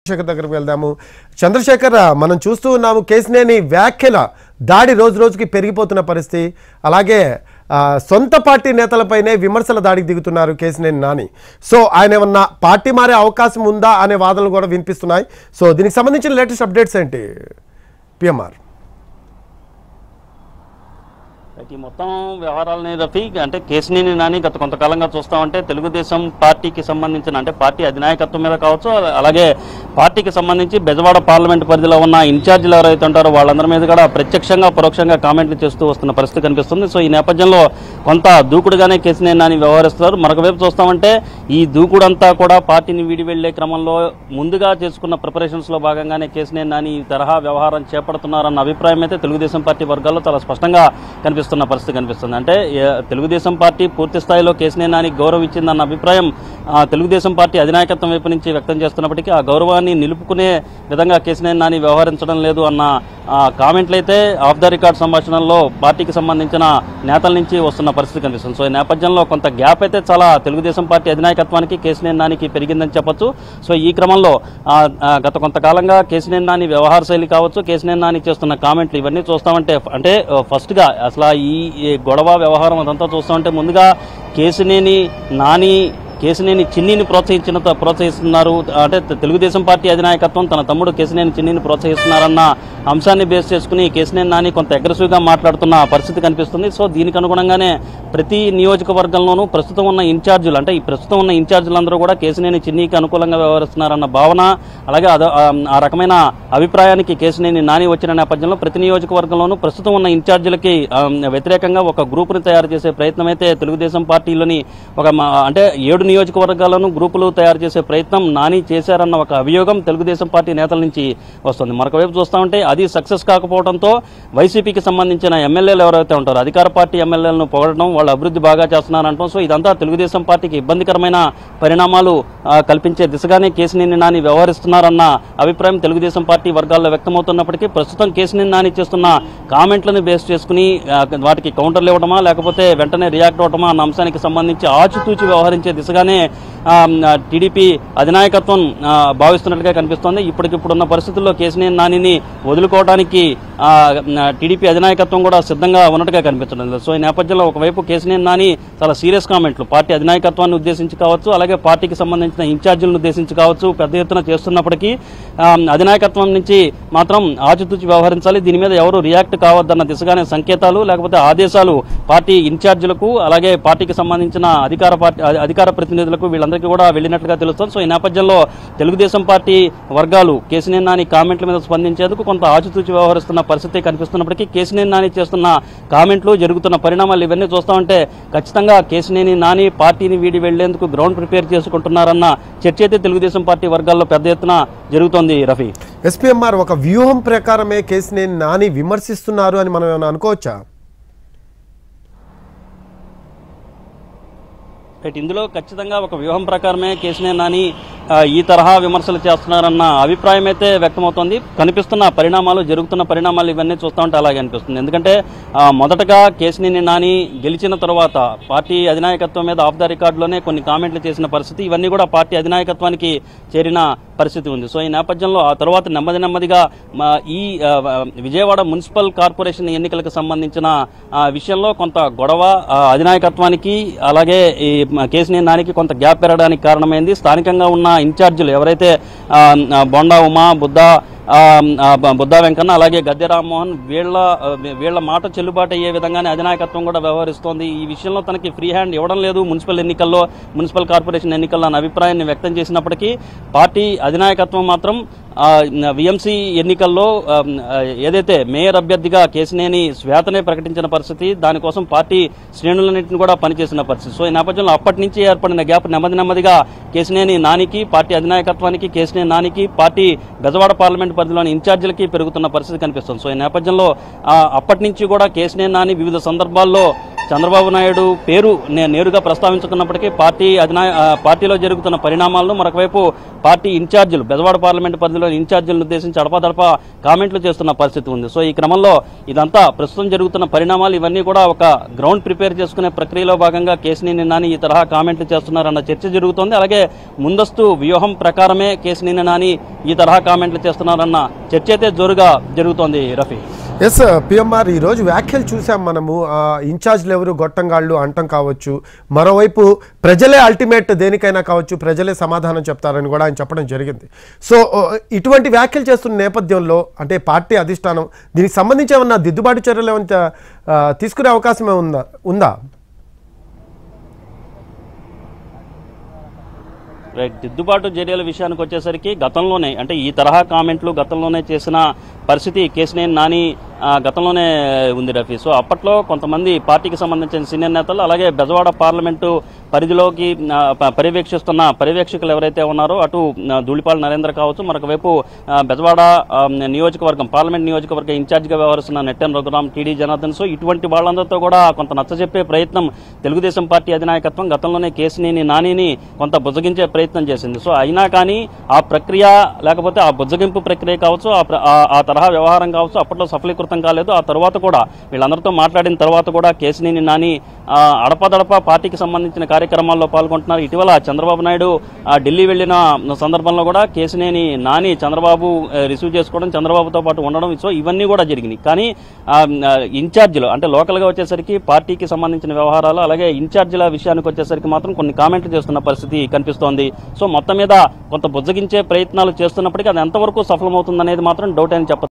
చంద్రశేఖర్ దగ్గరకు వెళ్దాము చంద్రశేఖర్ మనం చూస్తూ ఉన్నాము కేసినేని వ్యాఖ్యల దాడి రోజు రోజుకి పెరిగిపోతున్న పరిస్థితి అలాగే ఆ, సొంత పార్టీ నేతలపైనే విమర్శల దాడికి దిగుతున్నారు కేసినేని నాని సో ఆయన ఏమన్నా పార్టీ మారే అవకాశం ఉందా అనే వాదనలు కూడా వినిపిస్తున్నాయి సో దీనికి సంబంధించిన లేటెస్ట్ అప్డేట్స్ ఏంటి పిఎంఆర్ ఈ మొత్తం వ్యవహారాలని రఫీ అంటే కేసినేని నాని గత కొంతకాలంగా చూస్తామంటే తెలుగుదేశం పార్టీకి సంబంధించిన అంటే పార్టీ అధినాయకత్వం మీద కావచ్చు అలా- అలాగే పార్టీకి సంబంధించి బెజవాడ పార్లమెంట్ పరిధిలో ఉన్న ఇన్ఛార్జీలు ఎవరైతే ఉంటారో వాళ్ళందరి మీద కూడా ప్రత్యక్షంగా పరోక్షంగా కామెంట్లు చేస్తూ వస్తున్న పరిస్థితి కనిపిస్తుంది సో ఈ నేపథ్యంలో కొంత దూకుడుగానే కేసినేని నాని వ్యవహరిస్తున్నారు మరొక వైపు చూస్తామంటే ఈ దూకుడంతా కూడా పార్టీని వీడి వెళ్లే క్రమంలో ముందుగా చేసుకున్న ప్రిపరేషన్స్ లో భాగంగానే కేసినేని నాని ఈ తరహా వ్యవహారం చేపడుతున్నారన్న అభిప్రాయం అయితే తెలుగుదేశం పార్టీ వర్గాల్లో చాలా స్పష్టంగా కనిపిస్తున్న పరిస్థితి కనిపిస్తుంది అంటే ఏ- తెలుగుదేశం పార్టీ పూర్తి స్థాయిలో కేసినేని నాని గౌరవం ఇచ్చిందన్న అభిప్రాయం ఆ, తెలుగుదేశం పార్టీ అధినాయకత్వం వైపు నుంచి వ్యక్తం చేస్తున్నప్పటికీ ఆ గౌరవాన్ని నిలుపుకునే విధంగా కేసినేని నాని వ్యవహరించడం లేదు అన్న ఆ, కామెంట్లు అయితే ఆఫ్ ద రికార్డ్ సంభాషణల్లో పార్టీకి సంబంధించిన నేతల నుంచి వస్తున్న పరిస్థితి కనిపిస్తుంది సో ఈ నేపథ్యంలో కొంత గ్యాప్ అయితే చాలా తెలుగుదేశం పార్టీ అధినాయకత్వానికి కేసినేని నానికి పెరిగిందని చెప్పొచ్చు సో ఈ క్రమంలో ఆ, ఆ, గత కొంతకాలంగా కేసినేని నాని వ్యవహార శైలి కావచ్చు కేసినేని నాని చేస్తున్న కామెంట్లు ఇవన్నీ చూస్తామంటే అంటే ఆ, ఫస్ట్గా అసలు ఈ ఈ గొడవ వ్యవహారం అదంతా చూస్తామంటే ముందుగా కేసినేని నాని కేసినేని చిన్నిని ప్రోత్సహించిన ప్రోత్సహిస్తున్నారు అంటే తె- తెలుగుదేశం పార్టీ అధినాయకత్వం తన తమ్ముడు కేసినేని చిన్నిని ప్రోత్సహిస్తున్నారన్న అంశాన్ని బేస్ చేసుకుని కేసినేని నాని కొంత అగ్రెసివ్గా మాట్లాడుతున్న పరిస్థితి కనిపిస్తుంది సో దీనికి అనుగుణంగానే ప్రతి నియోజకవర్గంలోనూ ప్రస్తుతం ఉన్న ఇన్ఛార్జీలు అంటే ఈ ప్రస్తుతం ఉన్న ఇన్ఛార్జీలందరూ కూడా కేసినేని చిన్నికి అనుకూలంగా వ్యవహరిస్తున్నారన్న భావన అలాగే అద- ఆ- ఆ రకమైన అభిప్రాయానికి కేసినేని నాని వచ్చిన నేపథ్యంలో ప్రతి నియోజకవర్గంలోనూ ప్రస్తుతం ఉన్న ఇన్ఛార్జీలకి ఆ, వ్యతిరేకంగా ఒక గ్రూపుని తయారు చేసే ప్రయత్నం అయితే తెలుగుదేశం పార్టీలోని ఒక మా- అంటే ఏడు నియోజకవర్గాలను గ్రూపులు తయారు చేసే ప్రయత్నం నాని చేశారన్న ఒక అభియోగం తెలుగుదేశం పార్టీ నేతల నుంచి వస్తుంది మరొక వైపు చూస్తా ఉంటే అది సక్సెస్ కాకపోవడంతో వైసీపీకి సంబంధించిన ఎమ్మెల్యేలు ఎవరైతే ఉంటారో అధికార పార్టీ ఎమ్మెల్యేలను పొగడడం వాళ్ళు అభివృద్ధి బాగా చేస్తున్నారంటాం సో ఇదంతా తెలుగుదేశం పార్టీకి ఇబ్బందికరమైన పరిణామాలు ఆ, కల్పించే దిశగానే కేసినేని నాని వ్యవహరిస్తున్నారన్న అభిప్రాయం తెలుగుదేశం పార్టీ వర్గాల్లో వ్యక్తమవుతున్నప్పటికీ ప్రస్తుతం కేసినేని నాని చేస్తున్న కామెంట్లను బేస్ చేసుకుని ఆ, వాటికి కౌంటర్లు ఇవ్వడమా లేకపోతే వెంటనే రియాక్ట్ అవ్వడమా అన్న అంశానికి సంబంధించి ఆచితూచి వ్యవహరించే దిశగానే ఆ, ఆ, టీడీపీ అధినాయకత్వం ఆ, భావిస్తున్నట్లుగా కనిపిస్తోంది ఇప్పటికిప్పుడున్న పరిస్థితుల్లో కేసినేని నానిని వదులుకోవడానికి ఆ, ఆ, టీడీపీ అధినాయకత్వం కూడా సిద్ధంగా ఉన్నట్టుగా కనిపించడం లేదు సో ఈ నేపథ్యంలో ఒకవైపు కేసినేని నాని చాలా సీరియస్ కామెంట్లు పార్టీ అధినాయకత్వాన్ని ఉద్దేశించి కావచ్చు అలాగే పార్టీకి సంబంధించిన ఇన్ఛార్జీలను ఉద్దేశించి కావచ్చు పెద్ద ఎత్తున చేస్తున్నప్పటికీ ఆ, అధినాయకత్వం నుంచి మాత్రం ఆచితూచి వ్యవహరించాలి దీని మీద ఎవరు రియాక్ట్ కావద్దన్న దిశగానే సంకేతాలు లేకపోతే ఆదేశాలు పార్టీ ఇన్ఛార్జీలకు అలాగే పార్టీకి సంబంధించిన అధికార పార్టీ అధి- అధికార ప్రతినిధులకు వీళ్ళందరికీ కూడా వెళ్ళినట్లుగా తెలుస్తుంది సో ఈ నేపథ్యంలో తెలుగుదేశం పార్టీ వర్గాలు కేసినేని నాని కామెంట్ల మీద స్పందించేందుకు కొంత ఆచితూచి వ్యవహరిస్తున్న పరిస్థితి కనిపిస్తున్నప్పటికీ కేసినేని నాని చేస్తున్న కామెంట్లు జరుగుతున్న పరిణామాలు ఇవన్నీ చూస్తా ఉంటే ఖచ్చితంగా కేసినేని నాని పార్టీని వీడి వెళ్లేందుకు గ్రౌండ్ ప్రిపేర్ చేసుకుంటున్నారన్న చర్చ అయితే తెలుగుదేశం పార్టీ వర్గాల్లో పెద్ద ఎత్తున జరుగుతోంది రఫీ ఎస్పీఎంఆర్ ఒక వ్యూహం ప్రకారమే కేసినేని నాని విమర్శిస్తున్నారు అని మనం ఏమైనా అనుకోవచ్చా రైట్ ఇందులో ఖచ్చితంగా ఒక వ్యూహం ప్రకారమే కేసినే నాని ఆ, ఈ తరహా విమర్శలు చేస్తున్నారన్న అభిప్రాయం అయితే వ్యక్తమవుతోంది కనిపిస్తున్న పరిణామాలు జరుగుతున్న పరిణామాలు ఇవన్నీ చూస్తూ ఉంటే అలాగే అనిపిస్తుంది ఎందుకంటే ఆ, మొదటగా కేసినేని నాని గెలిచిన తర్వాత పార్టీ అధినాయకత్వం మీద ఆఫ్ ద రికార్డులోనే కొన్ని కామెంట్లు చేసిన పరిస్థితి ఇవన్నీ కూడా పార్టీ అధినాయకత్వానికి చేరిన పరిస్థితి ఉంది సో ఈ నేపథ్యంలో ఆ తర్వాత నెమ్మది నెమ్మదిగా మా ఈ ఆ, విజయవాడ మున్సిపల్ కార్పొరేషన్ ఎన్నికలకు సంబంధించిన ఆ, విషయంలో కొంత గొడవ ఆ, అధినాయకత్వానికి అలాగే ఈ మ- కేసినేని నానికి కొంత గ్యాప్ పెరగడానికి కారణమైంది స్థానికంగా ఉన్న ఇన్ఛార్జీలు ఎవరైతే ఆ, ఆ, బొండా ఉమా బుద్ధ ఆ, ఆ, బ- బుద్ధా వెంకన్న అలాగే గద్దె రామ్మోహన్ వీళ్ళ ఆ, వీళ్ళ మాట చెల్లుబాటు అయ్యే విధంగానే అధినాయకత్వం కూడా వ్యవహరిస్తోంది ఈ విషయంలో తనకి ఫ్రీ హ్యాండ్ ఇవ్వడం లేదు మున్సిపల్ ఎన్నికల్లో మున్సిపల్ కార్పొరేషన్ ఎన్నికల్లో అన్న అభిప్రాయాన్ని వ్యక్తం చేసినప్పటికీ పార్టీ అధినాయకత్వం మాత్రం విఎంసీ ఎన్నికల్లో ఆ, ఆ, ఏదైతే మేయర్ అభ్యర్థిగా కేసినేని శ్వేతనే ప్రకటించిన పరిస్థితి దానికోసం పార్టీ శ్రేణులన్నింటిని కూడా పనిచేసిన పరిస్థితి సో ఈ నేపథ్యంలో అప్పటి నుంచి ఏర్పడిన గ్యాప్ నెమ్మది నెమ్మదిగా కేసినేని నానికి పార్టీ అధినాయకత్వానికి కేసినేని నానికి పార్టీ బెజవాడ పార్లమెంట్ పరిధిలోని ఇన్ఛార్జీలకి పెరుగుతున్న పరిస్థితి కనిపిస్తుంది సో ఈ నేపథ్యంలో ఆ, అప్పటి నుంచి కూడా కేసినేని నాని వివిధ సందర్భాల్లో చంద్రబాబు నాయుడు పేరు నే- నేరుగా ప్రస్తావించుకున్నప్పటికీ పార్టీ అధినాయ ఆ, పార్టీలో జరుగుతున్న పరిణామాలను మరొకవైపు పార్టీ ఇన్ఛార్జీలు బెజవాడ పార్లమెంట్ పరిధిలో ఇన్ఛార్జీలను ఉద్దేశించి అడపాదడపా కామెంట్లు చేస్తున్న పరిస్థితి ఉంది సో ఈ క్రమంలో ఇదంతా ప్రస్తుతం జరుగుతున్న పరిణామాలు ఇవన్నీ కూడా ఒక గ్రౌండ్ ప్రిపేర్ చేసుకునే ప్రక్రియలో భాగంగా కేసినేని నాని ఈ తరహా కామెంట్లు చేస్తున్నారన్న చర్చ జరుగుతోంది అలాగే ముందస్తు వ్యూహం ప్రకారమే కేసినేని నాని ఈ తరహా కామెంట్లు చేస్తున్నారన్న చర్చ అయితే జోరుగా జరుగుతోంది రఫీ ఎస్ పిఎంఆర్ ఈ రోజు వ్యాఖ్యలు చూసాం మనము ఆ, ఇన్ఛార్జ్లు ఎవరు గొట్టంగాళ్ళు అంటం కావచ్చు మరోవైపు ప్రజలే అల్టిమేట్ దేనికైనా కావచ్చు ప్రజలే సమాధానం చెప్తారని కూడా ఆయన చెప్పడం జరిగింది సో ఓ, ఇటువంటి వ్యాఖ్యలు చేస్తున్న నేపథ్యంలో అంటే పార్టీ అధిష్టానం దీనికి సంబంధించి ఏమన్నా దిద్దుబాటు చర్యలు ఏమైనా ఆ, తీసుకునే అవకాశం ఏమన్నా ఉందా రైట్ దిద్దుబాటు చర్యల విషయానికి వచ్చేసరికి గతంలోనే అంటే ఈ తరహా కామెంట్లు గతంలోనే చేసిన పరిస్థితి కేసినేని నాని ఆ, గతంలోనే ఉంది రఫీ సో అప్పట్లో కొంతమంది పార్టీకి సంబంధించిన సీనియర్ నేతలు అలాగే బెజవాడ పార్లమెంటు పరిధిలోకి ఆ, ప- పర్యవేక్షిస్తున్న పర్యవేక్షకులు ఎవరైతే ఉన్నారో అటు ఆ, ధూళిపాల నరేంద్ర కావచ్చు మరొక వైపు ఆ, బెజవాడ ఆ, నియోజకవర్గం పార్లమెంట్ నియోజకవర్గ ఇన్ఛార్జిగా వ్యవహరిస్తున్న నెట్టెన్ రఘురాం టీడీ జనార్దన్ సో ఇటువంటి వాళ్ళందరితో కూడా కొంత నచ్చజెప్పే ప్రయత్నం తెలుగుదేశం పార్టీ అధినాయకత్వం గతంలోనే కేసినేని నానిని కొంత బుజ్జగించే ప్రయత్నం చేసింది సో అయినా కానీ ఆ ప్రక్రియ లేకపోతే ఆ బుజ్జగింపు ప్రక్రియ కావచ్చు ఆ ప్ర- ఆ- ఆ తరహా వ్యవహారం కావచ్చు అప్పట్లో సఫలీకృతం కాలేదు ఆ తర్వాత కూడా వీళ్ళందరితో మాట్లాడిన తర్వాత కూడా కేసినేని నాని ఆ, అడపదడప పార్టీకి సంబంధించిన కార్యక్రమాల్లో పాల్గొంటున్నారు ఇటీవల చంద్రబాబు నాయుడు ఆ, ఢిల్లీ వెళ్ళిన సందర్భంలో కూడా కేసినేని నాని చంద్రబాబు ఆ, రిసీవ్ చేసుకోవడం చంద్రబాబుతో పాటు ఉండడం సో ఇవన్నీ కూడా జరిగినాయి కానీ ఆ, ఆ, ఇన్ఛార్జీలు అంటే లోకల్గా వచ్చేసరికి పార్టీకి సంబంధించిన వ్యవహారాలు అలాగే ఇన్ఛార్జీల విషయానికి వచ్చేసరికి మాత్రం కొన్ని కామెంట్లు చేస్తున్న పరిస్థితి కనిపిస్తోంది సో మొత్తం మీద కొంత బుజ్జగించే ప్రయత్నాలు చేస్తున్నప్పటికీ అది ఎంతవరకు సఫలమవుతుందనేది మాత్రం డౌట్ అని చెప్పచ్చు